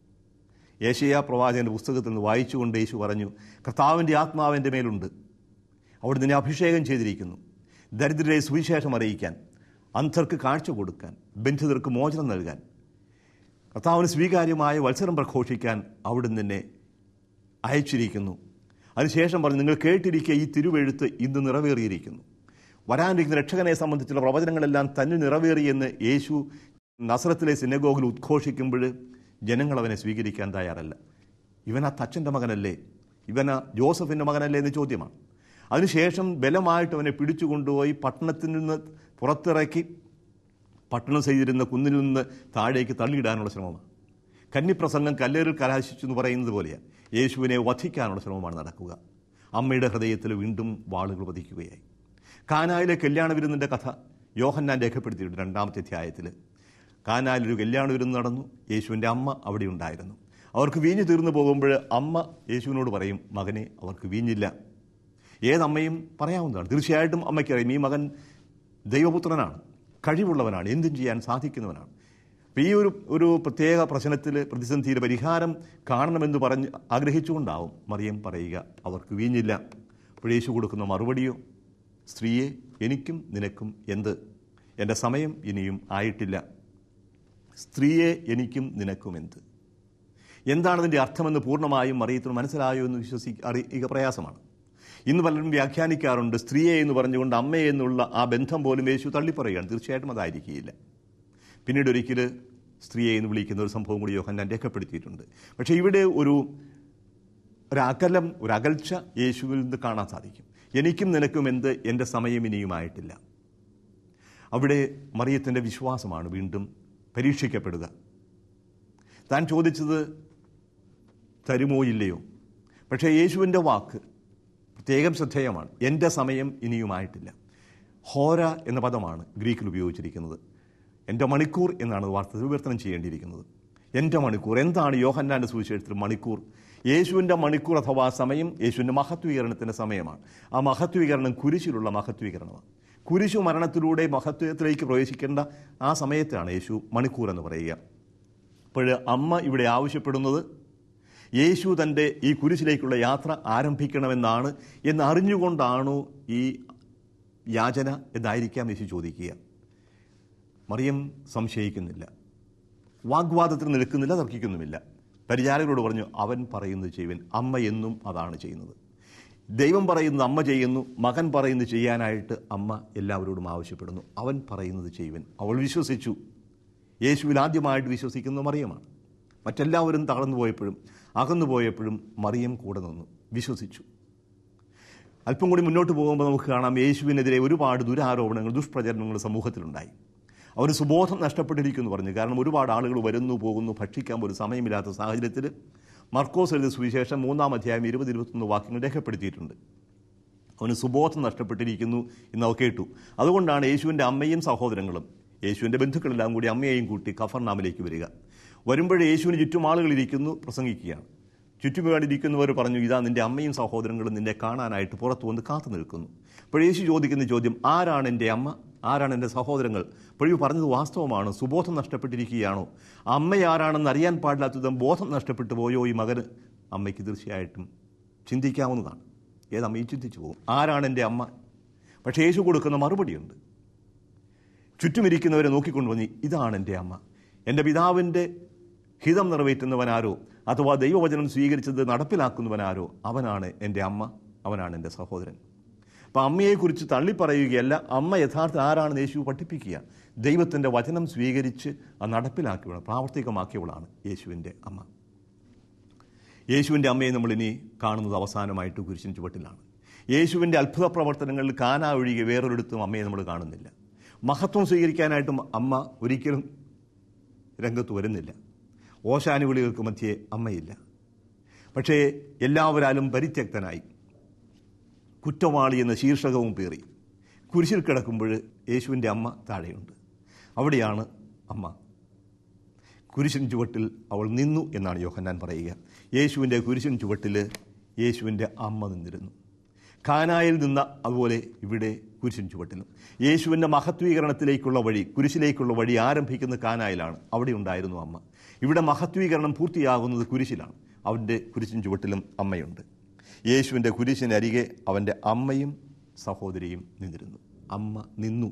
ഏഷ്യ പ്രവാചകൻ്റെ പുസ്തകത്തിൽ നിന്ന് വായിച്ചുകൊണ്ട് യേശു പറഞ്ഞു കർത്താവിൻ്റെ ആത്മാവിൻ്റെ മേലുണ്ട് അവിടെ നിന്നെ അഭിഷേകം ചെയ്തിരിക്കുന്നു ദരിദ്രരെ സുവിശേഷം അറിയിക്കാൻ അന്ധർക്ക് കാഴ്ച കൊടുക്കാൻ ബന്ധിതർക്ക് മോചനം നൽകാൻ കർത്താവിന് സ്വീകാര്യമായ വത്സരം പ്രഘോഷിക്കാൻ അവിടുന്ന് നിന്നെ അയച്ചിരിക്കുന്നു അതിനുശേഷം പറഞ്ഞു നിങ്ങൾ കേട്ടിരിക്കുക ഈ തിരുവെഴുത്ത് ഇന്ന് നിറവേറിയിരിക്കുന്നു വരാനിരിക്കുന്ന രക്ഷകനെ സംബന്ധിച്ചുള്ള പ്രവചനങ്ങളെല്ലാം തന്നെ നിറവേറിയെന്ന് യേശു നസ്രത്തിലെ സിനഗോഗിൽ ഉദ്ഘോഷിക്കുമ്പോൾ ജനങ്ങൾ അവനെ സ്വീകരിക്കാൻ തയ്യാറല്ല ഇവൻ ആ തച്ചൻ്റെ മകനല്ലേ ഇവൻ ആ ജോസഫിൻ്റെ മകനല്ലേ എന്ന് ചോദ്യമാണ് അതിനുശേഷം ബലമായിട്ട് അവനെ പിടിച്ചു കൊണ്ടുപോയി പട്ടണത്തിൽ നിന്ന് പുറത്തിറക്കി പട്ടണം ചെയ്തിരുന്ന കുന്നിൽ നിന്ന് താഴേക്ക് തള്ളിയിടാനുള്ള ശ്രമമാണ് കന്നിപ്രസംഗം കല്ലേറിൽ കലാശിച്ചു എന്ന് പറയുന്നത് പോലെയാണ് യേശുവിനെ വധിക്കാനുള്ള ശ്രമമാണ് നടക്കുക അമ്മയുടെ ഹൃദയത്തിൽ വീണ്ടും വാളുകൾ വധിക്കുകയായി കാനായിലെ കല്യാണ വിരുന്നിൻ്റെ കഥ യോഹന്നാൻ രേഖപ്പെടുത്തിയിട്ടുണ്ട് രണ്ടാമത്തെ അധ്യായത്തിൽ കാനായിൽ ഒരു കല്യാണ വിരുന്ന് നടന്നു യേശുവിൻ്റെ അമ്മ അവിടെ ഉണ്ടായിരുന്നു അവർക്ക് വീഞ്ഞു തീർന്നു പോകുമ്പോൾ അമ്മ യേശുവിനോട് പറയും മകനെ അവർക്ക് വീഞ്ഞില്ല ഏതമ്മയും പറയാവുന്നതാണ് തീർച്ചയായിട്ടും അമ്മയ്ക്കറിയാം ഈ മകൻ ദൈവപുത്രനാണ് കഴിവുള്ളവനാണ് എന്തും ചെയ്യാൻ സാധിക്കുന്നവനാണ് അപ്പോൾ ഈ ഒരു ഒരു പ്രത്യേക പ്രശ്നത്തിൽ പ്രതിസന്ധിയിൽ പരിഹാരം കാണണമെന്ന് പറഞ്ഞ് ആഗ്രഹിച്ചുകൊണ്ടാവും മറിയം പറയുക അവർക്ക് വീഞ്ഞില്ല അപ്പോൾ യേശു കൊടുക്കുന്ന മറുപടിയോ സ്ത്രീയെ എനിക്കും നിനക്കും എന്ത് എൻ്റെ സമയം ഇനിയും ആയിട്ടില്ല സ്ത്രീയെ എനിക്കും നിനക്കും എന്ത് എന്താണ് ഇതിൻ്റെ അർത്ഥമെന്ന് പൂർണ്ണമായും മറിയത്തിന് മനസ്സിലായോ എന്ന് വിശ്വസി അറിയുക പ്രയാസമാണ് ഇന്ന് പലരും വ്യാഖ്യാനിക്കാറുണ്ട് സ്ത്രീയെ എന്ന് പറഞ്ഞുകൊണ്ട് അമ്മയെ എന്നുള്ള ആ ബന്ധം പോലും യേശു തള്ളിപ്പറയുകയാണ് തീർച്ചയായിട്ടും അതായിരിക്കില്ല പിന്നീട് ഒരിക്കൽ സ്ത്രീയെ എന്ന് വിളിക്കുന്ന ഒരു സംഭവം കൂടി യോഹന്നാൻ രേഖപ്പെടുത്തിയിട്ടുണ്ട് പക്ഷേ ഇവിടെ ഒരു ഒരു അകലം ഒരു അകൽച്ച യേശുവിൽ നിന്ന് കാണാൻ സാധിക്കും എനിക്കും നിനക്കും എന്ത് എൻ്റെ സമയം ഇനിയുമായിട്ടില്ല അവിടെ മറിയത്തിൻ്റെ വിശ്വാസമാണ് വീണ്ടും പരീക്ഷിക്കപ്പെടുക താൻ ചോദിച്ചത് തരുമോ ഇല്ലയോ പക്ഷേ യേശുവിൻ്റെ വാക്ക് പ്രത്യേകം ശ്രദ്ധേയമാണ് എൻ്റെ സമയം ഇനിയുമായിട്ടില്ല ഹോര എന്ന പദമാണ് ഗ്രീക്കിൽ ഉപയോഗിച്ചിരിക്കുന്നത് എൻ്റെ മണിക്കൂർ എന്നാണ് വാർത്ത വിവർത്തനം ചെയ്യേണ്ടിയിരിക്കുന്നത് എൻ്റെ മണിക്കൂർ എന്താണ് യോഹന്നാൻ്റെ സുവിശേഷത്തിൽ മണിക്കൂർ യേശുവിൻ്റെ മണിക്കൂർ അഥവാ സമയം യേശുവിൻ്റെ മഹത്വീകരണത്തിൻ്റെ സമയമാണ് ആ മഹത്വീകരണം കുരിശിലുള്ള മഹത്വീകരണമാണ് കുരിശു മരണത്തിലൂടെ മഹത്വത്തിലേക്ക് പ്രവേശിക്കേണ്ട ആ സമയത്താണ് യേശു മണിക്കൂർ എന്ന് പറയുക അപ്പോൾ അമ്മ ഇവിടെ ആവശ്യപ്പെടുന്നത് യേശു തൻ്റെ ഈ കുരിശിലേക്കുള്ള യാത്ര ആരംഭിക്കണമെന്നാണ് എന്ന് അറിഞ്ഞുകൊണ്ടാണോ ഈ യാചന എന്നായിരിക്കാം യേശു ചോദിക്കുക മറിയം സംശയിക്കുന്നില്ല വാഗ്വാദത്തിന് നിൽക്കുന്നില്ല തർക്കിക്കുന്നുമില്ല പരിചാരകരോട് പറഞ്ഞു അവൻ പറയുന്നത് ചെയ്യുവൻ അമ്മ എന്നും അതാണ് ചെയ്യുന്നത് ദൈവം പറയുന്നത് അമ്മ ചെയ്യുന്നു മകൻ പറയുന്നത് ചെയ്യാനായിട്ട് അമ്മ എല്ലാവരോടും ആവശ്യപ്പെടുന്നു അവൻ പറയുന്നത് ചെയ്യുവൻ അവൾ വിശ്വസിച്ചു യേശുവിൽ ആദ്യമായിട്ട് വിശ്വസിക്കുന്ന മറിയമാണ് മറ്റെല്ലാവരും തളർന്നു പോയപ്പോഴും അകന്നു പോയപ്പോഴും മറിയം കൂടെ നിന്നു വിശ്വസിച്ചു അല്പം കൂടി മുന്നോട്ട് പോകുമ്പോൾ നമുക്ക് കാണാം യേശുവിനെതിരെ ഒരുപാട് ദുരാരോപണങ്ങൾ ദുഷ്പ്രചരണങ്ങൾ സമൂഹത്തിലുണ്ടായി അവന് സുബോധം നഷ്ടപ്പെട്ടിരിക്കുന്നു പറഞ്ഞു കാരണം ഒരുപാട് ആളുകൾ വരുന്നു പോകുന്നു ഭക്ഷിക്കാൻ ഒരു സമയമില്ലാത്ത സാഹചര്യത്തിൽ മർക്കോസ് എഴുതിയ സുവിശേഷം മൂന്നാം അധ്യായം ഇരുപത് ഇരുപത്തൊന്ന് വാക്യങ്ങൾ രേഖപ്പെടുത്തിയിട്ടുണ്ട് അവന് സുബോധം നഷ്ടപ്പെട്ടിരിക്കുന്നു എന്ന് അവ കേട്ടു അതുകൊണ്ടാണ് യേശുവിൻ്റെ അമ്മയും സഹോദരങ്ങളും യേശുവിൻ്റെ ബന്ധുക്കളെല്ലാം കൂടി അമ്മയെയും കൂട്ടി കഫർനാമിലേക്ക് വരിക വരുമ്പോഴേ യേശുവിന് ചുറ്റും ആളുകൾ ഇരിക്കുന്നു പ്രസംഗിക്കുകയാണ് ചുറ്റുപാടിരിക്കുന്നവർ പറഞ്ഞു ഇതാ നിന്റെ അമ്മയും സഹോദരങ്ങളും നിന്നെ കാണാനായിട്ട് പുറത്തു വന്ന് കാത്തു നിൽക്കുന്നു അപ്പോൾ യേശു ചോദിക്കുന്ന ചോദ്യം ആരാണ് എൻ്റെ അമ്മ ആരാണ് എൻ്റെ സഹോദരങ്ങൾ അപ്പോഴും പറഞ്ഞത് വാസ്തവമാണ് സുബോധം നഷ്ടപ്പെട്ടിരിക്കുകയാണോ അമ്മ ആരാണെന്ന് അറിയാൻ പാടില്ലാത്തതും ബോധം നഷ്ടപ്പെട്ടു പോയോ ഈ മകന് അമ്മയ്ക്ക് തീർച്ചയായിട്ടും ചിന്തിക്കാവുന്നതാണ് ഏതമ്മയും ചിന്തിച്ചു പോകും ആരാണ് എൻ്റെ അമ്മ പക്ഷേ യേശു കൊടുക്കുന്ന മറുപടിയുണ്ട് ചുറ്റുമിരിക്കുന്നവരെ നോക്കിക്കൊണ്ട് വന്നി ഇതാണ് എൻ്റെ അമ്മ എൻ്റെ പിതാവിൻ്റെ ഹിതം നിറവേറ്റുന്നവനാരോ അഥവാ ദൈവവചനം സ്വീകരിച്ചത് നടപ്പിലാക്കുന്നവനാരോ അവനാണ് എൻ്റെ അമ്മ അവനാണ് എൻ്റെ സഹോദരൻ അപ്പം അമ്മയെക്കുറിച്ച് തള്ളിപ്പറയുകയല്ല അമ്മ യഥാർത്ഥ ആരാണെന്ന് യേശു പഠിപ്പിക്കുക ദൈവത്തിൻ്റെ വചനം സ്വീകരിച്ച് അത് നടപ്പിലാക്കിയവളാണ് പ്രാവർത്തികമാക്കിയവളാണ് യേശുവിൻ്റെ അമ്മ യേശുവിൻ്റെ അമ്മയെ നമ്മൾ ഇനി കാണുന്നത് അവസാനമായിട്ട് കുരിശിൻ ചുവട്ടിലാണ് യേശുവിൻ്റെ അത്ഭുത പ്രവർത്തനങ്ങളിൽ കാന ഒഴികെ വേറൊരിടത്തും അമ്മയെ നമ്മൾ കാണുന്നില്ല മഹത്വം സ്വീകരിക്കാനായിട്ടും അമ്മ ഒരിക്കലും രംഗത്ത് വരുന്നില്ല ഓശാനുവിളികൾക്ക് മധ്യേ അമ്മയില്ല പക്ഷേ എല്ലാവരാലും പരിത്യക്തനായി കുറ്റവാളി എന്ന ശീർഷകവും പേറി കുരിശിൽ കിടക്കുമ്പോൾ യേശുവിൻ്റെ അമ്മ താഴെയുണ്ട് അവിടെയാണ് അമ്മ കുരിശിൻ ചുവട്ടിൽ അവൾ നിന്നു എന്നാണ് യോഹന്നാൻ പറയുക യേശുവിൻ്റെ കുരിശിൻ ചുവട്ടിൽ യേശുവിൻ്റെ അമ്മ നിന്നിരുന്നു കാനായിൽ നിന്ന അതുപോലെ ഇവിടെ കുരിശിൻ ചുവട്ടിലും യേശുവിൻ്റെ മഹത്വീകരണത്തിലേക്കുള്ള വഴി കുരിശിലേക്കുള്ള വഴി ആരംഭിക്കുന്ന കാനായിലാണ് അവിടെ ഉണ്ടായിരുന്നു അമ്മ ഇവിടെ മഹത്വീകരണം പൂർത്തിയാകുന്നത് കുരിശിലാണ് അവൻ്റെ കുരിശിൻ ചുവട്ടിലും അമ്മയുണ്ട് യേശുവിൻ്റെ കുരിശിനരികെ അവൻ്റെ അമ്മയും സഹോദരിയും നിന്നിരുന്നു അമ്മ നിന്നു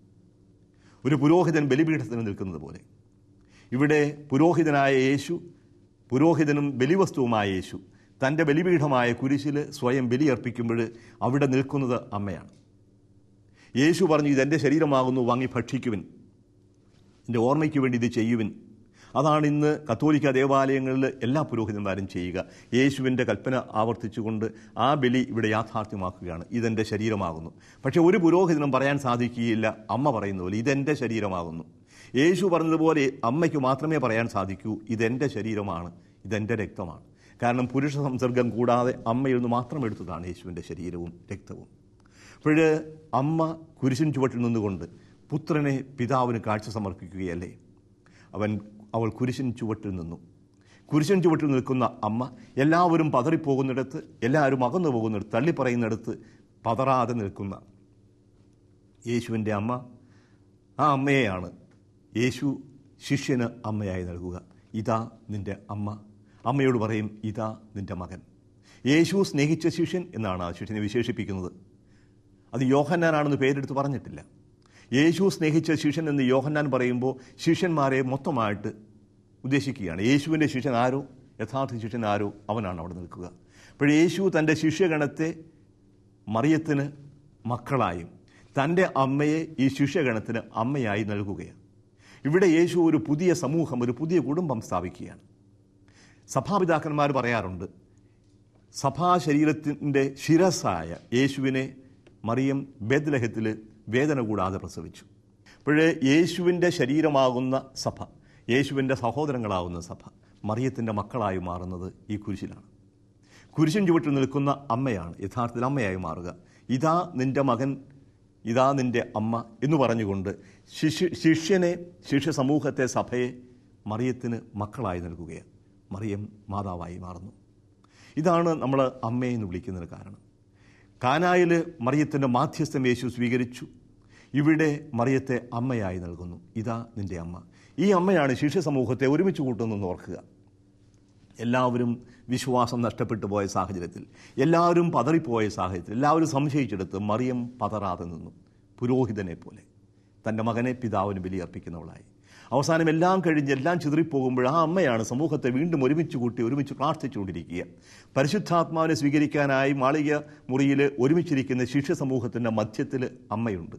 ഒരു പുരോഹിതൻ ബലിപീഠത്തിന് നിൽക്കുന്നത് പോലെ ഇവിടെ പുരോഹിതനായ യേശു പുരോഹിതനും ബലിവസ്തുവുമായ യേശു തൻ്റെ ബലിപീഠമായ കുരിശിൽ സ്വയം ബലിയർപ്പിക്കുമ്പോൾ അവിടെ നിൽക്കുന്നത് അമ്മയാണ് യേശു പറഞ്ഞു ഇതെൻ്റെ ശരീരമാകുന്നു വാങ്ങി ഭക്ഷിക്കുവിൻ എൻ്റെ ഓർമ്മയ്ക്ക് വേണ്ടി ഇത് ചെയ്യുവിൻ അതാണ് ഇന്ന് കത്തോലിക്ക ദേവാലയങ്ങളിൽ എല്ലാ പുരോഹിതന്മാരും ചെയ്യുക യേശുവിൻ്റെ കൽപ്പന ആവർത്തിച്ചുകൊണ്ട് ആ ബലി ഇവിടെ യാഥാർത്ഥ്യമാക്കുകയാണ് ഇതെൻ്റെ ശരീരമാകുന്നു പക്ഷേ ഒരു പുരോഹിതനും പറയാൻ സാധിക്കുകയില്ല അമ്മ പറയുന്ന പോലെ ഇതെൻ്റെ ശരീരമാകുന്നു യേശു പറഞ്ഞതുപോലെ അമ്മയ്ക്ക് മാത്രമേ പറയാൻ സാധിക്കൂ ഇതെൻ്റെ ശരീരമാണ് ഇതെൻ്റെ രക്തമാണ് കാരണം പുരുഷ സംസർഗം കൂടാതെ അമ്മയിൽ നിന്ന് മാത്രം എടുത്തതാണ് യേശുവിൻ്റെ ശരീരവും രക്തവും അപ്പോൾ അമ്മ കുരിശിൻ ചുവട്ടിൽ നിന്നുകൊണ്ട് പുത്രനെ പിതാവിന് കാഴ്ച സമർപ്പിക്കുകയല്ലേ അവൻ അവൾ കുരിശിൻ ചുവട്ടിൽ നിന്നു കുരിശിൻ ചുവട്ടിൽ നിൽക്കുന്ന അമ്മ എല്ലാവരും പതറിപ്പോകുന്നിടത്ത് എല്ലാവരും അകന്നു പോകുന്നിടത്ത് തള്ളിപ്പറയുന്നിടത്ത് പതറാതെ നിൽക്കുന്ന യേശുവിൻ്റെ അമ്മ ആ അമ്മയെയാണ് യേശു ശിഷ്യന് അമ്മയായി നൽകുക ഇതാ നിൻ്റെ അമ്മ അമ്മയോട് പറയും ഇതാ നിൻ്റെ മകൻ യേശു സ്നേഹിച്ച ശിഷ്യൻ എന്നാണ് ആ ശിഷ്യനെ വിശേഷിപ്പിക്കുന്നത് അത് യോഹന്നാനാണെന്ന് പേരെടുത്ത് പറഞ്ഞിട്ടില്ല യേശു സ്നേഹിച്ച ശിഷ്യൻ എന്ന് യോഹന്നാൻ പറയുമ്പോൾ ശിഷ്യന്മാരെ മൊത്തമായിട്ട് ഉദ്ദേശിക്കുകയാണ് യേശുവിൻ്റെ ശിഷ്യൻ ആരോ യഥാർത്ഥ ശിഷ്യൻ ആരോ അവനാണ് അവിടെ നിൽക്കുക അപ്പോൾ യേശു തൻ്റെ ശിഷ്യഗണത്തെ മറിയത്തിന് മക്കളായും തൻ്റെ അമ്മയെ ഈ ശിഷ്യഗണത്തിന് അമ്മയായി നൽകുകയാണ് ഇവിടെ യേശു ഒരു പുതിയ സമൂഹം ഒരു പുതിയ കുടുംബം സ്ഥാപിക്കുകയാണ് സഭാപിതാക്കന്മാർ പറയാറുണ്ട് സഭാശരീരത്തിൻ്റെ ശിരസായ യേശുവിനെ മറിയം ബേദ്ലഹത്തിൽ വേദന കൂടാതെ പ്രസവിച്ചു അപ്പോഴേ യേശുവിൻ്റെ ശരീരമാകുന്ന സഭ യേശുവിൻ്റെ സഹോദരങ്ങളാകുന്ന സഭ മറിയത്തിൻ്റെ മക്കളായി മാറുന്നത് ഈ കുരിശിലാണ് കുരിശിൻ ചുവട്ടിൽ നിൽക്കുന്ന അമ്മയാണ് യഥാർത്ഥത്തിൽ അമ്മയായി മാറുക ഇതാ നിന്റെ മകൻ ഇതാ നിന്റെ അമ്മ എന്ന് പറഞ്ഞുകൊണ്ട് ശിഷ്യ ശിഷ്യനെ ശിഷ്യ സമൂഹത്തെ സഭയെ മറിയത്തിന് മക്കളായി നൽകുകയാണ് മറിയം മാതാവായി മാറുന്നു ഇതാണ് നമ്മൾ അമ്മയെ എന്ന് വിളിക്കുന്നതിന് കാരണം കാനായിൽ മറിയത്തിൻ്റെ മാധ്യസ്ഥം യേശു സ്വീകരിച്ചു ഇവിടെ മറിയത്തെ അമ്മയായി നൽകുന്നു ഇതാ നിന്റെ അമ്മ ഈ അമ്മയാണ് ശിഷ്യ സമൂഹത്തെ ഒരുമിച്ച് കൂട്ടുന്നതെന്ന് ഓർക്കുക എല്ലാവരും വിശ്വാസം നഷ്ടപ്പെട്ടു പോയ സാഹചര്യത്തിൽ എല്ലാവരും പതറിപ്പോയ സാഹചര്യത്തിൽ എല്ലാവരും സംശയിച്ചെടുത്ത് മറിയം പതറാതെ നിന്നു പുരോഹിതനെ പോലെ തൻ്റെ മകനെ പിതാവിന് ബലിയർപ്പിക്കുന്നവളായി അവസാനം എല്ലാം കഴിഞ്ഞ് എല്ലാം ചിതറിപ്പോകുമ്പോൾ ആ അമ്മയാണ് സമൂഹത്തെ വീണ്ടും ഒരുമിച്ച് കൂട്ടി ഒരുമിച്ച് പ്രാർത്ഥിച്ചുകൊണ്ടിരിക്കുക പരിശുദ്ധാത്മാവിനെ സ്വീകരിക്കാനായി മാളിക മുറിയിൽ ഒരുമിച്ചിരിക്കുന്ന ശിഷ്യ സമൂഹത്തിൻ്റെ മധ്യത്തിൽ അമ്മയുണ്ട്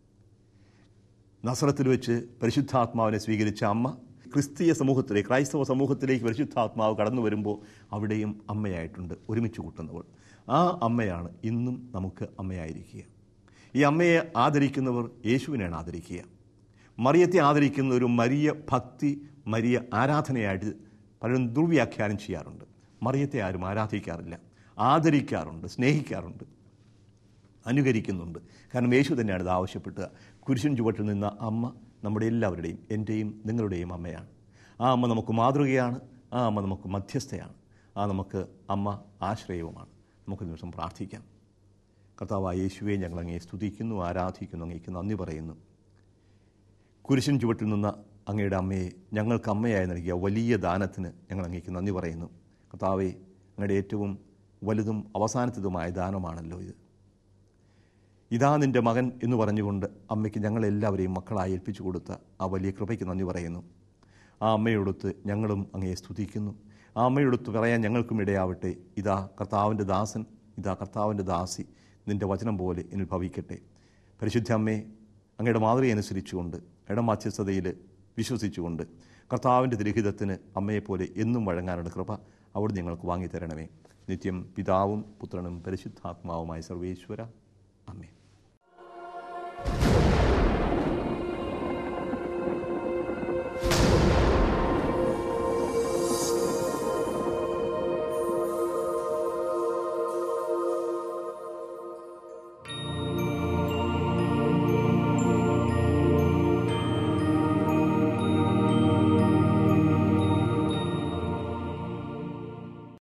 നസ്രത്തിൽ വെച്ച് പരിശുദ്ധാത്മാവിനെ സ്വീകരിച്ച അമ്മ ക്രിസ്തീയ സമൂഹത്തിലേക്ക് ക്രൈസ്തവ സമൂഹത്തിലേക്ക് പരിശുദ്ധാത്മാവ് കടന്നു വരുമ്പോൾ അവിടെയും അമ്മയായിട്ടുണ്ട് ഒരുമിച്ച് കൂട്ടുന്നവൾ ആ അമ്മയാണ് ഇന്നും നമുക്ക് അമ്മയായിരിക്കുക ഈ അമ്മയെ ആദരിക്കുന്നവർ യേശുവിനെയാണ് ആദരിക്കുക മറിയത്തെ ആദരിക്കുന്ന ഒരു മരിയ ഭക്തി മരിയ ആരാധനയായിട്ട് പലരും ദുർവ്യാഖ്യാനം ചെയ്യാറുണ്ട് മറിയത്തെ ആരും ആരാധിക്കാറില്ല ആദരിക്കാറുണ്ട് സ്നേഹിക്കാറുണ്ട് അനുകരിക്കുന്നുണ്ട് കാരണം യേശു തന്നെയാണ് ഇത് ആവശ്യപ്പെട്ടത് കുരിശൻ ചുവട്ടിൽ നിന്ന അമ്മ നമ്മുടെ എല്ലാവരുടെയും എൻ്റെയും നിങ്ങളുടെയും അമ്മയാണ് ആ അമ്മ നമുക്ക് മാതൃകയാണ് ആ അമ്മ നമുക്ക് മധ്യസ്ഥയാണ് ആ നമുക്ക് അമ്മ ആശ്രയവുമാണ് നമുക്ക് നിമിഷം പ്രാർത്ഥിക്കാം കർത്താവായ യേശുവെ ഞങ്ങൾ അങ്ങേ സ്തുതിക്കുന്നു ആരാധിക്കുന്നു അങ്ങേക്ക് നന്ദി പറയുന്നു കുരിശൻ ചുവട്ടിൽ നിന്ന അങ്ങയുടെ അമ്മയെ ഞങ്ങൾക്ക് അമ്മയായി നൽകിയ വലിയ ദാനത്തിന് ഞങ്ങൾ അങ്ങേക്ക് നന്ദി പറയുന്നു കർത്താവെ അങ്ങയുടെ ഏറ്റവും വലുതും അവസാനത്തതുമായ ദാനമാണല്ലോ ഇത് ഇതാ നിൻ്റെ മകൻ എന്ന് പറഞ്ഞുകൊണ്ട് അമ്മയ്ക്ക് ഞങ്ങളെല്ലാവരെയും മക്കളായി ഏൽപ്പിച്ചു കൊടുത്ത ആ വലിയ കൃപയ്ക്ക് നന്ദി പറയുന്നു ആ അമ്മയോടൊത്ത് ഞങ്ങളും അങ്ങയെ സ്തുതിക്കുന്നു ആ അമ്മയോടൊത്ത് പറയാൻ ഞങ്ങൾക്കും ഇടയാവട്ടെ ഇതാ കർത്താവിൻ്റെ ദാസൻ ഇതാ കർത്താവിൻ്റെ ദാസി നിൻ്റെ വചനം പോലെ എന്നിൽ ഭവിക്കട്ടെ പരിശുദ്ധ അമ്മേ അങ്ങയുടെ മാതൃക അനുസരിച്ചുകൊണ്ട് ഇടമാധ്യസ്ഥതയിൽ വിശ്വസിച്ചുകൊണ്ട് കർത്താവിൻ്റെ തിരഹിതത്തിന് അമ്മയെപ്പോലെ എന്നും വഴങ്ങാനുള്ള കൃപ അവിടെ ഞങ്ങൾക്ക് വാങ്ങിത്തരണമേ നിത്യം പിതാവും പുത്രനും പരിശുദ്ധാത്മാവുമായ സർവേശ്വര അമ്മേ